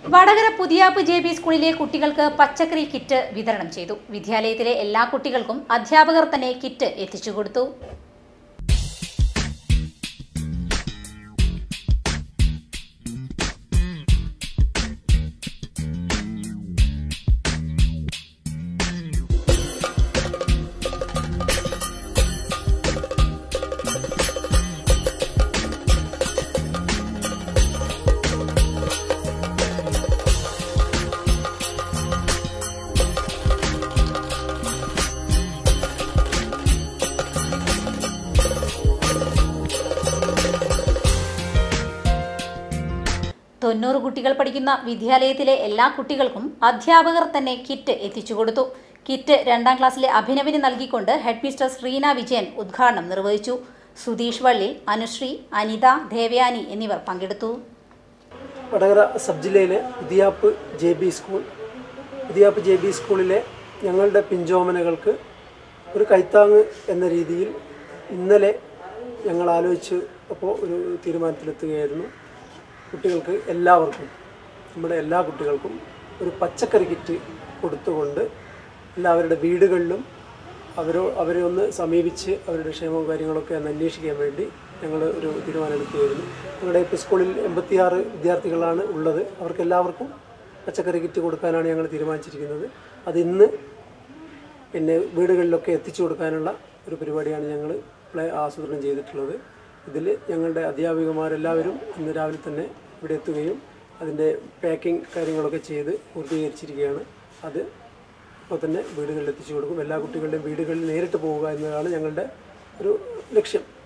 Vadakara പുതിയാപ്പ് J B സ്കൂളിലെ കുട്ടികൾക്ക് പച്ചക്കറി കിറ്റ് വിതരണം ചെയ്തു വിദ്യാലയത്തിലെ എല്ലാ കുട്ടികൾക്കും അധ്യാപകർ തന്നെ കിറ്റ് എത്തിച്ചു കൊടുത്തു തൊണ്ണൂറ് കുട്ടികൾ പഠിക്കുന്ന വിദ്യാലയത്തിലെ എല്ലാ കുട്ടികൾക്കും അധ്യാപകർ തന്നെ കിറ്റ് എത്തിച്ചു കൊടുത്തു കിറ്റ് രണ്ടാം ക്ലാസ്സിലെ അഭിനവിന് നൽകിക്കൊണ്ട് ഹെഡ് മിസ്റ്റർ റീന വിജയൻ ഉദ്ഘാടനം നിർവഹിച്ചു സുധീഷ് വള്ളി അനുശ്രീ അനിത ദേവയാനി എന്നിവർ പങ്കെടുത്തു വടകര സബ് ജില്ലയിലെ Puthiyappa J B school Puthiyappa J B സ്കൂളിലെ ഞങ്ങളുടെ പിഞ്ചോമനകൾക്ക് ഒരു കൈത്താങ് എന്ന രീതിയിൽ ഇന്നലെ ഞങ്ങൾ ആലോചിച്ച് അപ്പോൾ ഒരു തീരുമാനത്തിലെത്തുകയായിരുന്നു കുട്ടികൾക്ക് എല്ലാവർക്കും നമ്മുടെ എല്ലാ കുട്ടികൾക്കും ഒരു പച്ചക്കറി കിറ്റ് കൊടുത്തുകൊണ്ട് എല്ലാവരുടെ വീടുകളിലും അവരോ അവരെ ഒന്ന് സമീപിച്ച് അവരുടെ ക്ഷേമവും കാര്യങ്ങളൊക്കെ ഒന്ന് അന്വേഷിക്കാൻ വേണ്ടി ഞങ്ങൾ ഒരു തീരുമാനമെടുക്കുകയായിരുന്നു ഞങ്ങളുടെ ഇപ്പോൾ സ്കൂളിൽ എൺപത്തിയാറ് വിദ്യാർത്ഥികളാണ് ഉള്ളത് അവർക്ക് എല്ലാവർക്കും പച്ചക്കറി കിറ്റ് കൊടുക്കാനാണ് ഞങ്ങൾ തീരുമാനിച്ചിരിക്കുന്നത് അത് ഇന്ന് പിന്നെ വീടുകളിലൊക്കെ എത്തിച്ചു കൊടുക്കാനുള്ള ഒരു പരിപാടിയാണ് ഞങ്ങൾ പ്ലേ ആസൂത്രണം ചെയ്തിട്ടുള്ളത് ഇതിൽ ഞങ്ങളുടെ അധ്യാപികമാരെല്ലാവരും ഇന്ന് രാവിലെ തന്നെ ഇവിടെ എത്തുകയും അതിൻ്റെ പാക്കിംഗ് കാര്യങ്ങളൊക്കെ ചെയ്ത് പൂർത്തീകരിച്ചിരിക്കുകയാണ് അത് ഇപ്പോൾ തന്നെ വീടുകളിൽ എത്തിച്ചു കൊടുക്കും എല്ലാ കുട്ടികളുടെയും വീടുകളിൽ നേരിട്ട് പോവുക എന്നതാണ് ഞങ്ങളുടെ ഒരു ലക്ഷ്യം